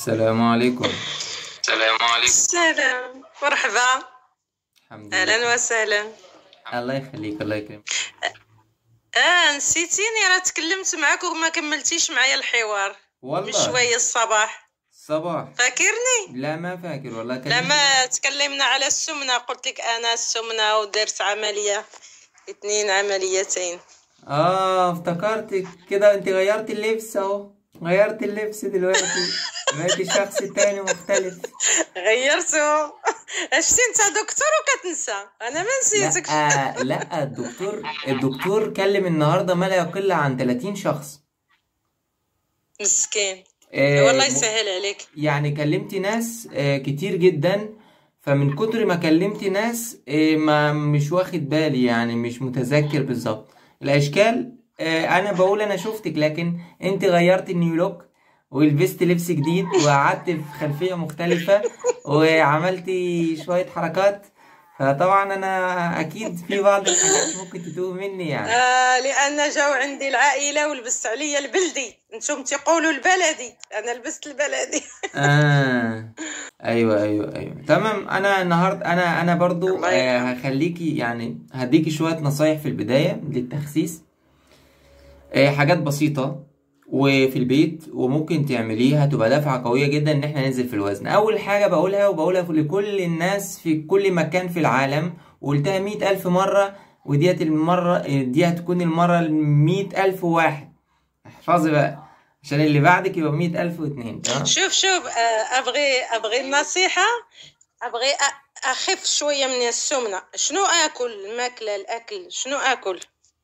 السلام عليكم السلام عليكم السلام مرحبا الحمد لله اهلا وسهلا الله يخليك الله يكرمك اه نسيتيني راه تكلمت معاك وما كملتيش معايا الحوار من والله شويه الصباح صباح فاكرني لا ما فاكر والله كلمت لما تكلمنا على السمنه قلت لك انا السمنه ودرت عمليه اثنين عمليتين اه افتكرتك كده انت غيرت اللبس اهو غيرت اللبس دلوقتي بقيتي شخص تاني مختلف غيرته شتي انت دكتور وكتنسى انا ما نسيتكش لا لا الدكتور الدكتور كلم النهارده ما لا يقل عن 30 شخص مسكين آه، والله م- يسهل عليك يعني كلمت ناس آه، كتير جدا فمن كتر ما كلمت ناس آه، ما مش واخد بالي يعني مش متذكر بالظبط الاشكال آه، انا بقول انا شفتك لكن انت غيرت النيو لوك ولبست لبس جديد وقعدت في خلفية مختلفة وعملتي شوية حركات فطبعا انا اكيد في بعض الحاجات ممكن تتوه مني يعني آه لان جاو عندي العائله ولبست عليا البلدي انتم تقولوا البلدي انا لبست البلدي آه ايوه ايوه ايوه تمام انا النهارده انا انا برضو الله آه يرحمه. هخليكي يعني هديكي شويه نصايح في البدايه للتخسيس آه حاجات بسيطه وفي البيت وممكن تعمليها هتبقى دفعه قويه جدا ان احنا ننزل في الوزن اول حاجه بقولها وبقولها لكل الناس في كل مكان في العالم وقلتها مئة ألف مرة وديت المرة دي هتكون المرة المئة ألف واحد احفظي بقى عشان اللي بعدك يبقى مئة ألف واتنين تمام شوف شوف آه ابغي ابغي النصيحه ابغي أ- اخف شويه من السمنه شنو اكل الماكله الاكل شنو اكل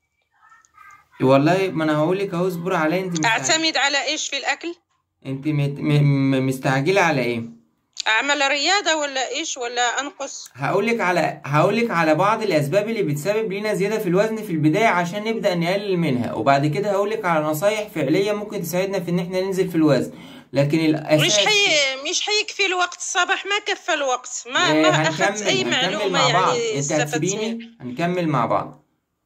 والله ما انا هقول لك اهو اصبر عليا انت مستعجله اعتمد على ايش في الاكل انت مت... م... م- مستعجله على ايه اعمل رياضه ولا ايش ولا انقص هقول لك على هقول لك على بعض الاسباب اللي بتسبب لنا زياده في الوزن في البدايه عشان نبدا نقلل منها وبعد كده هقول لك على نصايح فعليه ممكن تساعدنا في ان احنا ننزل في الوزن لكن مش الاساس حي مش حيكفي الوقت الصباح ما كفى الوقت ما آه، ما اخذت هنكمل اي هنكمل معلومه مع بعض يعني انت استفدت منها هتسيبيني هنكمل مع بعض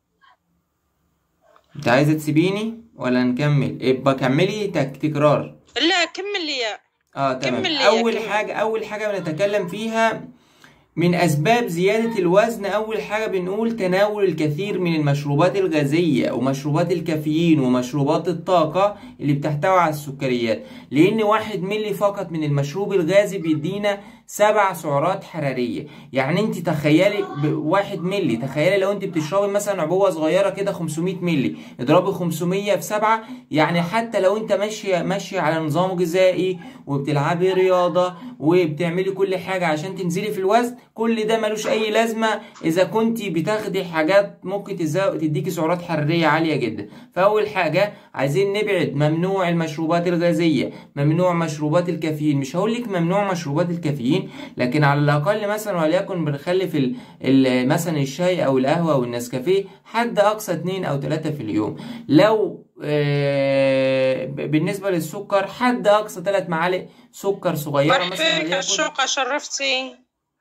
انت عايزه تسيبيني ولا نكمل يبقى كملي تك... تكرار لا كمل لي اه تمام كمل لي اول كمل. حاجه اول حاجه بنتكلم فيها من اسباب زياده الوزن اول حاجه بنقول تناول الكثير من المشروبات الغازيه ومشروبات الكافيين ومشروبات الطاقه اللي بتحتوي على السكريات لان واحد ملي فقط من المشروب الغازي بيدينا سبع سعرات حراريه يعني انت تخيلي ب- واحد ملي تخيلي لو انت بتشربي مثلا عبوه صغيره كده 500 ملي اضربي 500 في سبعة يعني حتى لو انت ماشيه ماشيه على نظام غذائي وبتلعبي رياضه وبتعملي كل حاجه عشان تنزلي في الوزن كل ده ملوش اي لازمه اذا كنت بتاخدي حاجات ممكن تزا- تديكي سعرات حراريه عاليه جدا فاول حاجه عايزين نبعد ممنوع المشروبات الغازيه ممنوع مشروبات الكافيين مش هقول لك ممنوع مشروبات الكافيين لكن على الاقل مثلا وليكن بنخلي في ال- ال- مثلا الشاي او القهوه او النسكافيه حد اقصى اتنين او تلاتة في اليوم لو آه، ب- بالنسبه للسكر حد اقصى ثلاث معالق سكر صغيره مرحبا مثلا بك وليكن الشوقة شرفتي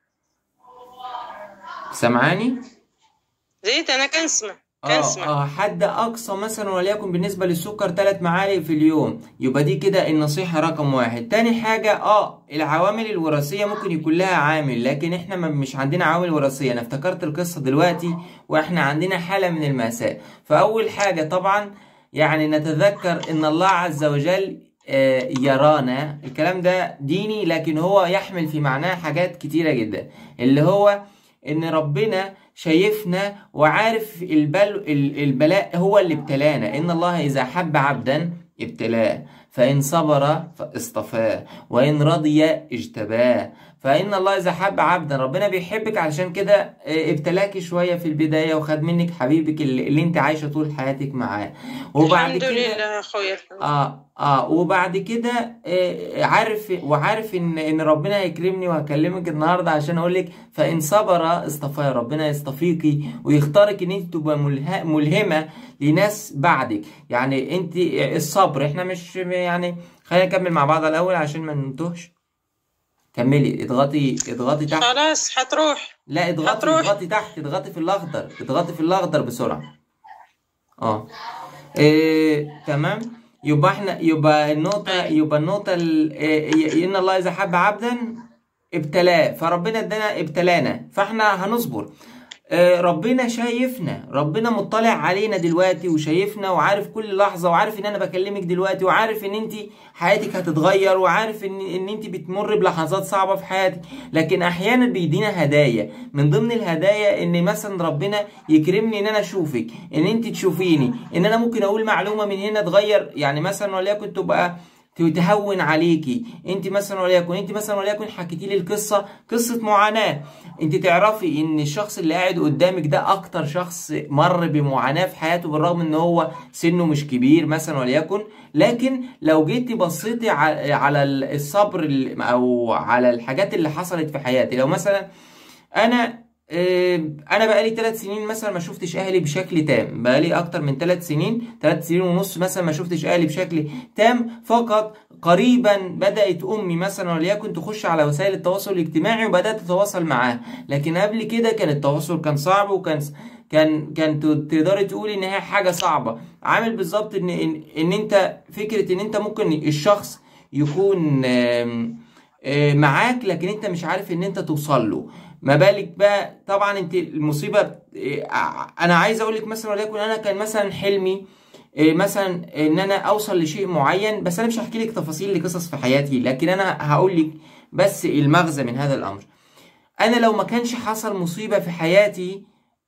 سامعاني زيد انا كنسمع اه كنسمع اه حد اقصى مثلا وليكن بالنسبه للسكر ثلاث معالق في اليوم يبقى دي كده النصيحه رقم واحد تاني حاجه اه العوامل الوراثيه ممكن يكون لها عامل لكن احنا ما مش عندنا عوامل وراثيه انا افتكرت القصه دلوقتي واحنا عندنا حاله من المأساة فاول حاجه طبعا يعني نتذكر ان الله عز وجل آه، يرانا الكلام ده ديني لكن هو يحمل في معناه حاجات كتيره جدا اللي هو ان ربنا شايفنا وعارف البل ال- البلاء هو اللي ابتلانا ان الله اذا حب عبدا ابتلاه فان صبر فاصطفاه وان رضي اجتباه فان الله اذا حب عبدا ربنا بيحبك علشان كده اه، ابتلاكي شويه في البدايه وخد منك حبيبك اللي, اللي انت عايشه طول حياتك معاه وبعد الحمد كده لله اخويا اه اه وبعد كده آه عارف وعارف ان ان ربنا هيكرمني وهكلمك النهارده عشان اقول لك فان صبر اصطفاه ربنا يصطفيكي ويختارك ان انت تبقى مله ملهمه لناس بعدك يعني انت الصبر احنا مش يعني خلينا نكمل مع بعض الاول عشان ما ننتهش كملي اضغطي اضغطي تحت خلاص حتروح لا اضغطي هتروح. اضغطي تحت اضغطي في الاخضر اضغطي في الاخضر بسرعه اه إيه تمام يبقى احنا يبقى النقطة يبقى النقطة ال- إيه، إن الله إذا حب عبدا ابتلاه فربنا ادانا ابتلانا فاحنا هنصبر آه، ربنا شايفنا ربنا مطلع علينا دلوقتي وشايفنا وعارف كل لحظة وعارف ان انا بكلمك دلوقتي وعارف ان انت حياتك هتتغير وعارف ان ان انت بتمر بلحظات صعبة في حياتك لكن احيانا بيدينا هدايا من ضمن الهدايا ان مثلا ربنا يكرمني ان انا اشوفك ان انت تشوفيني ان انا ممكن اقول معلومة من هنا تغير يعني مثلا وليكن تبقى تهون عليكي انت مثلا وليكن انت مثلا وليكن حكيتي لي القصه قصه معاناه انت تعرفي ان الشخص اللي قاعد قدامك ده اكتر شخص مر بمعاناه في حياته بالرغم ان هو سنه مش كبير مثلا وليكن لكن لو جيتي بصيتي ع- على الصبر ال- او على الحاجات اللي حصلت في حياتي لو مثلا انا آه، انا بقالي ثلاث سنين مثلا ما شفتش اهلي بشكل تام بقالي اكتر من ثلاث سنين ثلاث سنين ونص مثلا ما شفتش اهلي بشكل تام فقط قريبا بدات امي مثلا وليكن تخش على وسائل التواصل الاجتماعي وبدات اتواصل معاها لكن قبل كده كان التواصل كان صعب وكان كان كان ت- تقدري تقولي ان هي حاجه صعبه عامل بالظبط ان ان, إن انت فكره ان انت ممكن الشخص يكون آم، آه، معاك لكن انت مش عارف ان انت توصل له ما بالك بقى طبعا انت المصيبه آه، انا عايز اقول لك مثلا وليكن انا كان مثلا حلمي آه، مثلا ان انا اوصل لشيء معين بس انا مش هحكي لك تفاصيل لقصص في حياتي لكن انا هقول لك بس المغزى من هذا الامر انا لو ما كانش حصل مصيبه في حياتي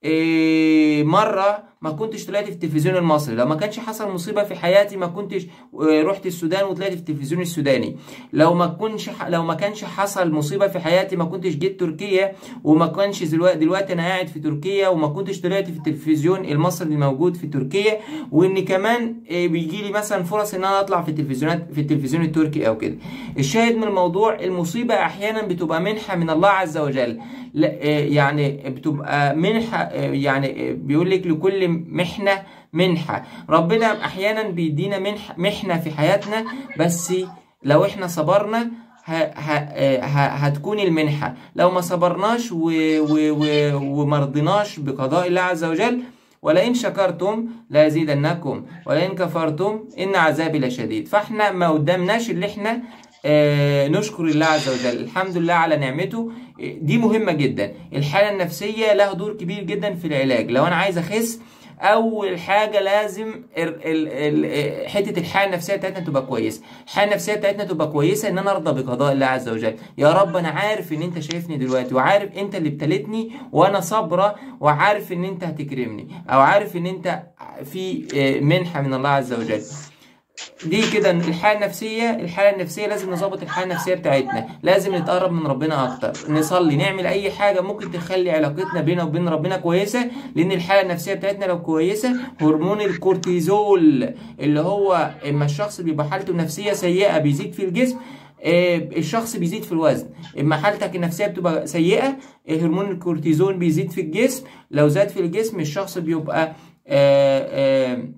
إيه، مرة ما كنتش طلعت في التلفزيون المصري لو ما كانش حصل مصيبة في حياتي ما كنتش آه، رحت السودان وطلعت في التلفزيون السوداني لو ما كنش لو ما كانش حصل مصيبة في حياتي ما كنتش جيت تركيا وما كانش دلوقتي دلوقتي انا قاعد في تركيا وما كنتش طلعت في التلفزيون المصري اللي موجود في تركيا وان كمان آه، بيجي لي مثلا فرص ان انا اطلع في التلفزيونات في التلفزيون التركي او كده الشاهد من الموضوع المصيبة احيانا بتبقى منحة من الله عز وجل لا آه، يعني بتبقى منحة آه، يعني آه، بيقول لك لكل محنة منحة ربنا احيانا بيدينا منح محنة في حياتنا بس لو احنا صبرنا ه... ه... آه، ه... هتكون المنحة لو ما صبرناش و... و... و... ومرضناش بقضاء الله عز وجل ولئن شكرتم لازيدنكم ولئن كفرتم ان عذابي لشديد فاحنا ما قدامناش اللي احنا آه، نشكر الله عز وجل الحمد لله على نعمته آه، دي مهمة جدا الحالة النفسية لها دور كبير جدا في العلاج لو انا عايز اخس اول حاجه لازم ال ال ال حته الحاله النفسيه بتاعتنا تبقى كويسه الحاله النفسيه بتاعتنا تبقى كويسه ان انا ارضى بقضاء الله عز وجل يا رب انا عارف ان انت شايفني دلوقتي وعارف انت اللي ابتليتني وانا صابره وعارف ان انت هتكرمني او عارف ان انت في آه، منحه من الله عز وجل دي كده الحاله النفسيه الحاله النفسيه لازم نظبط الحاله النفسيه بتاعتنا لازم نتقرب من ربنا اكتر نصلي نعمل اي حاجه ممكن تخلي علاقتنا بينا وبين ربنا كويسه لان الحاله النفسيه بتاعتنا لو كويسه هرمون الكورتيزول اللي هو اما الشخص بيبقى حالته النفسيه سيئه بيزيد في الجسم آه، الشخص بيزيد في الوزن اما حالتك النفسيه بتبقى سيئه آه، هرمون الكورتيزون بيزيد في الجسم لو زاد في الجسم الشخص بيبقى آه آه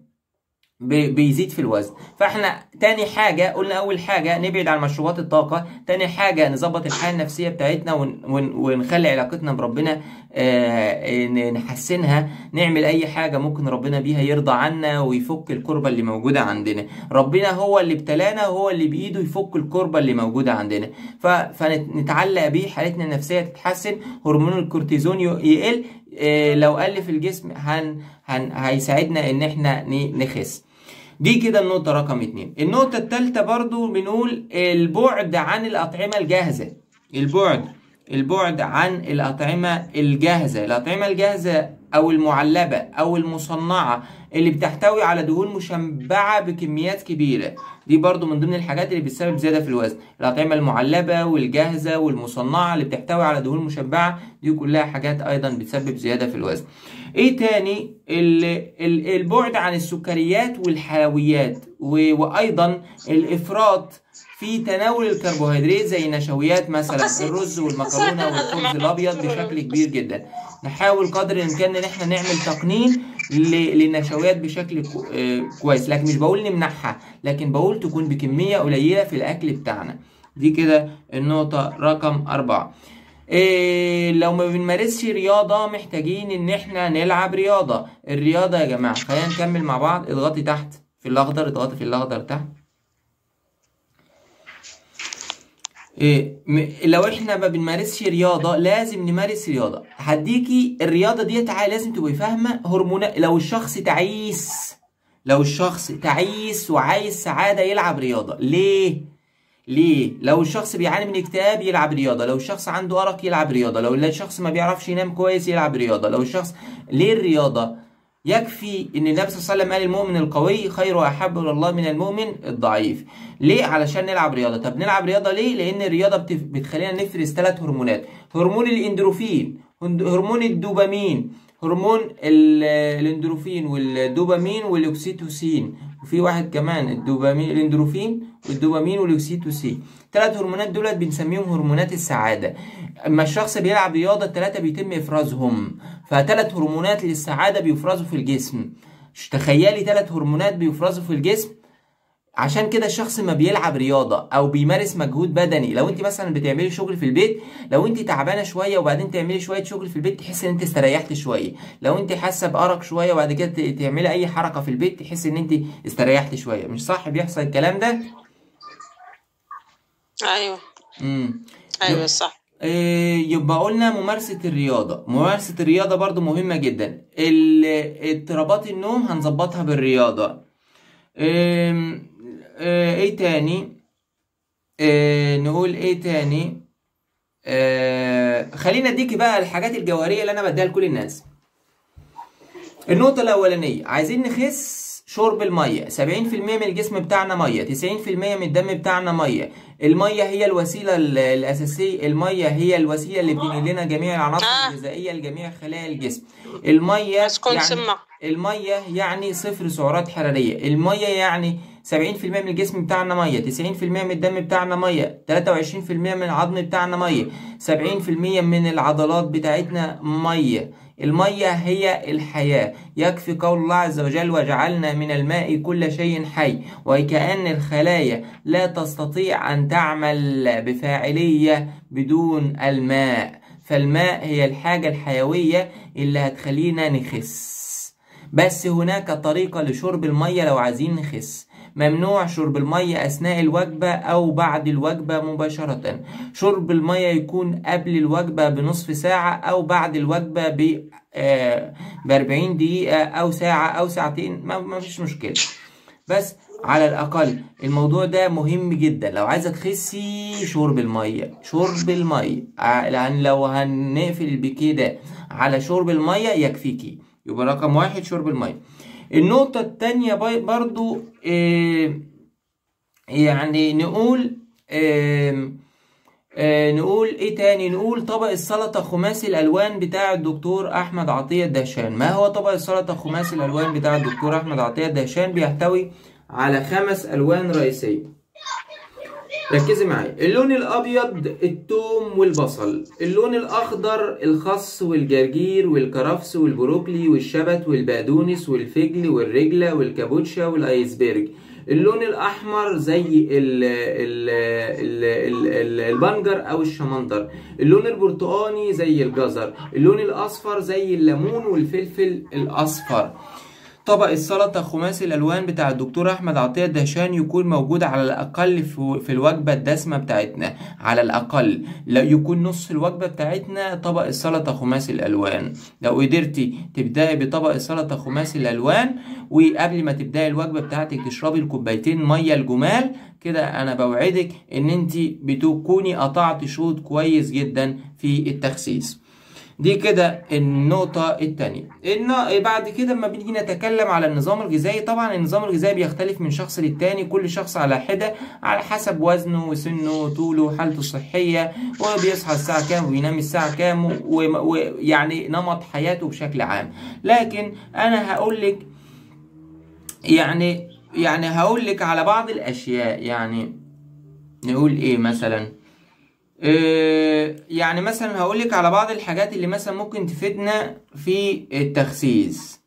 ب- بيزيد في الوزن فاحنا تاني حاجة قلنا أول حاجة نبعد عن مشروبات الطاقة تاني حاجة نظبط الحالة النفسية بتاعتنا ون ون ونخلي علاقتنا بربنا آه، ن- نحسنها نعمل أي حاجة ممكن ربنا بيها يرضى عنا ويفك الكربة اللي موجودة عندنا ربنا هو اللي ابتلانا هو اللي بإيده يفك الكربة اللي موجودة عندنا ف- فنتعلق بيه حالتنا النفسية تتحسن هرمون الكورتيزون ي- يقل آه، لو قل في الجسم هن هن هيساعدنا ان احنا ن- نخس دي كده النقطة رقم اتنين النقطة التالتة برضو بنقول البعد عن الأطعمة الجاهزة البعد البعد عن الأطعمة الجاهزة الأطعمة الجاهزة أو المعلبة أو المصنعة اللي بتحتوي على دهون مشبعة بكميات كبيرة دي برضو من ضمن الحاجات اللي بتسبب زيادة في الوزن الأطعمة المعلبة والجاهزة والمصنعة اللي بتحتوي على دهون مشبعة دي كلها حاجات أيضا بتسبب زيادة في الوزن ايه تاني ال- ال- البعد عن السكريات والحلويات و- وايضا الافراط في تناول الكربوهيدرات زي النشويات مثلا الرز والمكرونه والخبز الابيض بشكل كبير جدا نحاول قدر الامكان ان احنا نعمل تقنين ل- للنشويات بشكل كو- آه، كويس لكن مش بقول نمنعها لكن بقول تكون بكميه قليله في الاكل بتاعنا دي كده النقطه رقم أربعة إيه لو ما بنمارسش رياضة محتاجين ان احنا نلعب رياضة الرياضة يا جماعة خلينا نكمل مع بعض اضغطي تحت في الاخضر اضغطي في الاخضر تحت إيه م- لو احنا ما بنمارسش رياضة لازم نمارس رياضة هديكي الرياضة دي تعالى لازم تبقي فاهمة هرمونات لو الشخص تعيس لو الشخص تعيس وعايز سعادة يلعب رياضة ليه؟ ليه؟ لو الشخص بيعاني من اكتئاب يلعب رياضة، لو الشخص عنده أرق يلعب رياضة، لو الشخص ما بيعرفش ينام كويس يلعب رياضة، لو الشخص ليه الرياضة؟ يكفي ان النبي صلى الله عليه وسلم قال المؤمن القوي خير واحب الى الله من المؤمن الضعيف ليه علشان نلعب رياضه طب نلعب رياضه ليه لان الرياضه بتف... بتخلينا نفرز ثلاث هرمونات هرمون الاندروفين هند- هرمون الدوبامين هرمون ال- الاندروفين والدوبامين والاكسيتوسين وفي واحد كمان الدوبامين الاندروفين والدوبامين والاكسيتوسين ثلاث هرمونات دولت بنسميهم هرمونات السعاده اما الشخص بيلعب رياضه الثلاثه بيتم افرازهم فثلاث هرمونات للسعاده بيفرزوا في الجسم تخيلي ثلاث هرمونات بيفرزوا في الجسم عشان كده الشخص ما بيلعب رياضة أو بيمارس مجهود بدني لو أنت مثلا بتعملي شغل في البيت لو أنت تعبانة شوية وبعدين تعملي شوية شغل في البيت تحس إن أنت استريحت شوية لو أنت حاسة بأرق شوية وبعد كده ت- تعملي أي حركة في البيت تحس إن أنت استريحت شوية مش صح بيحصل الكلام ده؟ ايوه امم ايوه صح إيه، يبقى قلنا ممارسة الرياضة ممارسة الرياضة برضو مهمة جدا ال- اضطرابات النوم هنظبطها بالرياضة إيه ايه تاني إيه نقول ايه تاني إيه خلينا اديكي بقى الحاجات الجوهرية اللي انا بديها لكل الناس النقطة الأولانية عايزين نخس شرب المية 70% من الجسم بتاعنا مية 90% من الدم بتاعنا مية المية هي الوسيلة ال- الأساسية المية هي الوسيلة اللي بتنقل لنا جميع العناصر آه. الغذائية لجميع خلايا الجسم المية بس كنت يعني سمع المية يعني صفر سعرات حرارية المية يعني 70% من الجسم بتاعنا مية 90% من الدم بتاعنا مية 23% من العظم بتاعنا مية 70% من العضلات بتاعتنا مية المية هي الحياة يكفي قول الله عز وجل وجعلنا من الماء كل شيء حي وكأن الخلايا لا تستطيع أن تعمل بفاعلية بدون الماء فالماء هي الحاجة الحيوية اللي هتخلينا نخس بس هناك طريقة لشرب المية لو عايزين نخس ممنوع شرب المية أثناء الوجبة أو بعد الوجبة مباشرة شرب المية يكون قبل الوجبة بنصف ساعة أو بعد الوجبة ب آه، بأربعين دقيقة أو ساعة أو ساعتين ما ما فيش مشكلة بس على الأقل الموضوع ده مهم جدا لو عايزة تخسي شرب المية شرب المية ع- لأن لو هنقفل بكده على شرب المية يكفيكي يبقى رقم واحد شرب المية النقطة التانية باي- برضو آه، يعني نقول آم، آه، نقول ايه تاني نقول طبق السلطة خماسي الالوان بتاع الدكتور احمد عطية الدهشان ما هو طبق السلطة خماسي الالوان بتاع الدكتور احمد عطية الدهشان بيحتوي على خمس الوان رئيسية ركزي معايا اللون الابيض الثوم والبصل اللون الاخضر الخس والجرجير والكرفس والبروكلي والشبت والبقدونس والفجل والرجلة والكابوتشا والايسبرج اللون الاحمر زي ال ال ال ال ال البنجر او الشمندر اللون البرتقاني زي الجزر اللون الاصفر زي الليمون والفلفل الاصفر طبق السلطة خماسي الألوان بتاع الدكتور أحمد عطية الدهشان يكون موجود على الأقل في في الوجبة الدسمة بتاعتنا على الأقل لا يكون نص الوجبة بتاعتنا طبق السلطة خماسي الألوان لو قدرتي تبدأي بطبق السلطة خماسي الألوان وقبل ما تبدأي الوجبة بتاعتك تشربي الكوبايتين مية الجمال كده أنا بوعدك إن أنت بتكوني قطعت شوط كويس جدا في التخسيس دي كده النقطة التانية الن- بعد كده لما بنيجي نتكلم على النظام الغذائي طبعا النظام الغذائي بيختلف من شخص للتاني كل شخص على حدة على حسب وزنه وسنه وطوله وحالته الصحية وبيصحى الساعة كام وبينام الساعة كام و- ويعني نمط حياته بشكل عام لكن أنا هقولك يعني يعني هقولك على بعض الأشياء يعني نقول إيه مثلا إيه، يعني مثلا هقولك على بعض الحاجات اللي مثلا ممكن تفيدنا في التخسيس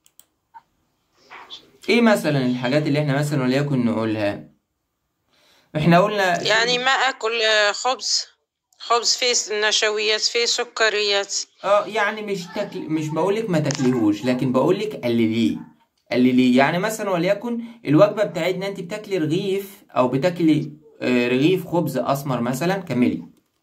ايه مثلا الحاجات اللي احنا مثلا وليكن نقولها احنا قلنا يعني ما اكل آه، خبز خبز فيه نشويات فيه سكريات اه يعني مش تاكل مش بقولك ما تاكليهوش لكن بقولك قلليه قلليه يعني مثلا وليكن الوجبه بتاعتنا انت بتاكلي رغيف او بتاكلي آه، رغيف خبز اسمر مثلا كملي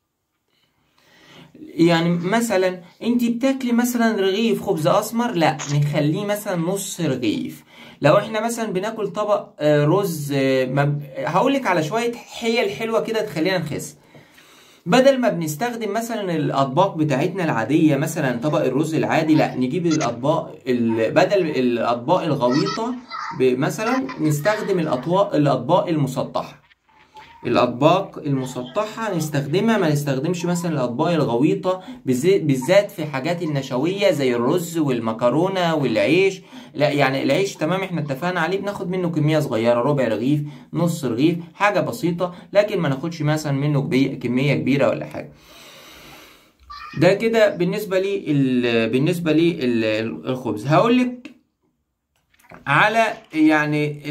يعني مثلا انت بتاكلي مثلا رغيف خبز اسمر لا نخليه مثلا نص رغيف لو احنا مثلا بناكل طبق آه، رز آه، مب... هقولك على شويه حيل حلوه كده تخلينا نخس بدل ما بنستخدم مثلا الاطباق بتاعتنا العاديه مثلا طبق الرز العادي لا نجيب الاطباق ال- بدل الاطباق الغويطه ب- مثلا نستخدم الاطباق الاطباق المسطحه الاطباق المسطحه نستخدمها ما نستخدمش مثلا الاطباق الغويطه بالذات بالذات في حاجات النشويه زي الرز والمكرونه والعيش لا يعني العيش تمام احنا اتفقنا عليه بناخد منه كميه صغيره ربع رغيف نص رغيف حاجه بسيطه لكن ما ناخدش مثلا منه كبي- كميه كبيره ولا حاجه ده كده بالنسبه لي ال- بالنسبه لي ال- الخبز هقول لك على يعني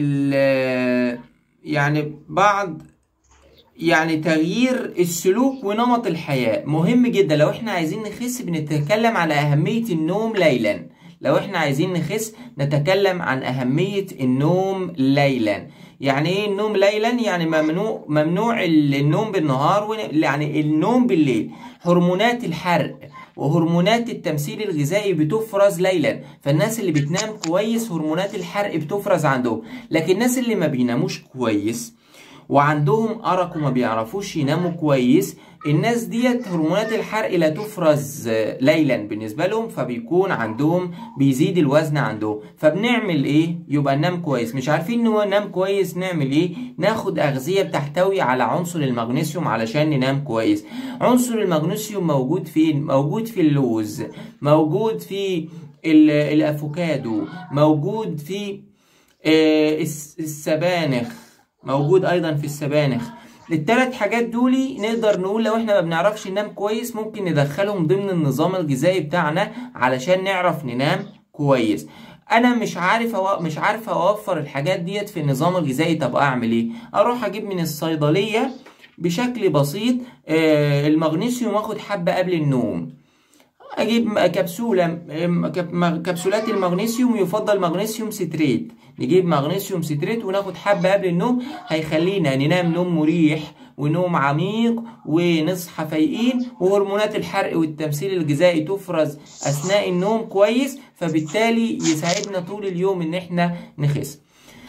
ال يعني بعض يعني تغيير السلوك ونمط الحياة مهم جدا لو احنا عايزين نخس بنتكلم على أهمية النوم ليلا لو احنا عايزين نخس نتكلم عن أهمية النوم ليلا يعني ايه النوم ليلا يعني ممنوع ممنوع النوم بالنهار ون- يعني النوم بالليل هرمونات الحرق وهرمونات التمثيل الغذائي بتفرز ليلا فالناس اللي بتنام كويس هرمونات الحرق بتفرز عندهم لكن الناس اللي ما بيناموش كويس وعندهم أرق وما بيعرفوش يناموا كويس الناس ديت هرمونات الحرق لا تفرز آه، ليلا بالنسبة لهم فبيكون عندهم بيزيد الوزن عندهم فبنعمل ايه يبقى ننام كويس مش عارفين ان ننام كويس نعمل ايه ناخد أغذية بتحتوي على عنصر المغنيسيوم علشان ننام كويس عنصر المغنيسيوم موجود فين موجود في اللوز موجود في ال- الافوكادو موجود في آه، الس- السبانخ موجود ايضا في السبانخ التلات حاجات دولي نقدر نقول لو احنا ما بنعرفش ننام كويس ممكن ندخلهم ضمن النظام الغذائي بتاعنا علشان نعرف ننام كويس انا مش عارف أو... مش عارف اوفر الحاجات ديت في النظام الغذائي طب اعمل ايه اروح اجيب من الصيدليه بشكل بسيط آه، المغنيسيوم واخد حبه قبل النوم اجيب كبسوله م- كب- م- كبسولات المغنيسيوم يفضل مغنيسيوم ستريت نجيب مغنيسيوم ستريت وناخد حبه قبل النوم هيخلينا ننام نوم مريح ونوم عميق ونصحى فايقين وهرمونات الحرق والتمثيل الغذائي تفرز اثناء النوم كويس فبالتالي يساعدنا طول اليوم ان احنا نخس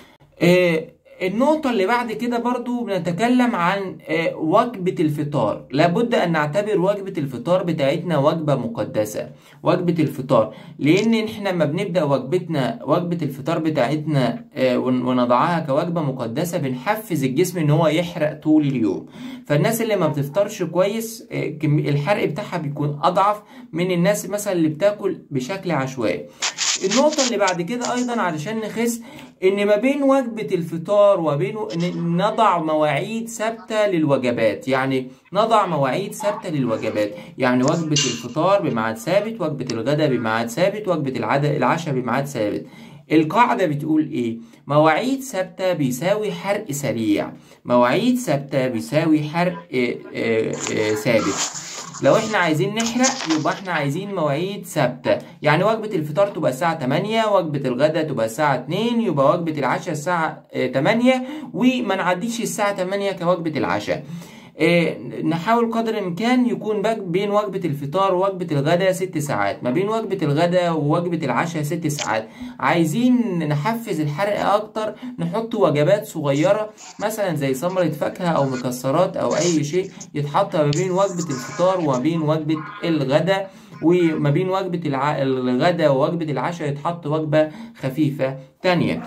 آه، النقطة اللي بعد كده برضو بنتكلم عن آه، وجبة الفطار لابد أن نعتبر وجبة الفطار بتاعتنا وجبة مقدسة وجبة الفطار لأن احنا لما بنبدأ وجبتنا وجبة الفطار بتاعتنا آه، ون- ونضعها كوجبة مقدسة بنحفز الجسم إن هو يحرق طول اليوم فالناس اللي ما بتفطرش كويس آه، كم- الحرق بتاعها بيكون أضعف من الناس مثلا اللي بتاكل بشكل عشوائي النقطة اللي بعد كده أيضا علشان نخس إن ما بين وجبة الفطار وبين إن نضع مواعيد ثابتة للوجبات يعني نضع مواعيد ثابتة للوجبات يعني وجبة الفطار بميعاد ثابت وجبة الغداء بميعاد ثابت وجبة العدا- العشاء بميعاد ثابت القاعدة بتقول إيه؟ مواعيد ثابتة بيساوي حرق سريع مواعيد ثابتة بيساوي حرق آه، آه، آه، ثابت لو احنا عايزين نحرق يبقى احنا عايزين مواعيد ثابتة يعني وجبة الفطار تبقى الساعة 8 وجبة الغداء تبقى الساعة 2 يبقى وجبة العشاء الساعة آه، 8 وما نعديش الساعة 8 كوجبة العشاء آه، نحاول قدر الامكان يكون بك- بين وجبة الفطار ووجبة الغداء ست ساعات ما بين وجبة الغداء ووجبة العشاء ست ساعات عايزين نحفز الحرق اكتر نحط وجبات صغيرة مثلا زي ثمرة فاكهة او مكسرات او اي شيء يتحط ما بين وجبة الفطار وما بين وجبة الغداء وما بين وجبة الع... الغداء ووجبة العشاء يتحط وجبة خفيفة تانية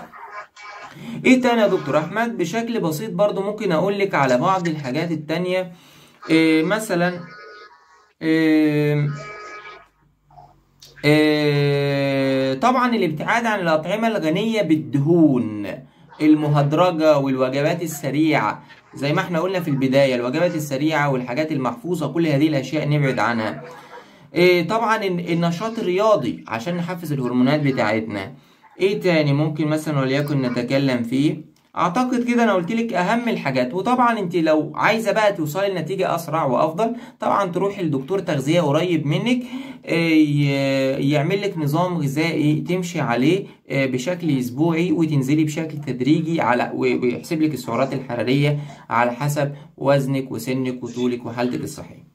ايه تاني يا دكتور احمد بشكل بسيط برضو ممكن اقول لك على بعض الحاجات التانية إيه مثلا إيه إيه طبعا الابتعاد عن الأطعمة الغنية بالدهون المهدرجة والوجبات السريعة زي ما احنا قلنا في البداية الوجبات السريعة والحاجات المحفوظة كل هذه الأشياء نبعد عنها إيه طبعا ال- النشاط الرياضي عشان نحفز الهرمونات بتاعتنا ايه تاني ممكن مثلا وليكن نتكلم فيه اعتقد كده انا قلت لك اهم الحاجات وطبعا انت لو عايزه بقى توصلي لنتيجه اسرع وافضل طبعا تروحي لدكتور تغذيه قريب منك يعمل لك نظام غذائي تمشي عليه بشكل اسبوعي وتنزلي بشكل تدريجي على ويحسب لك السعرات الحراريه على حسب وزنك وسنك وطولك وحالتك الصحيه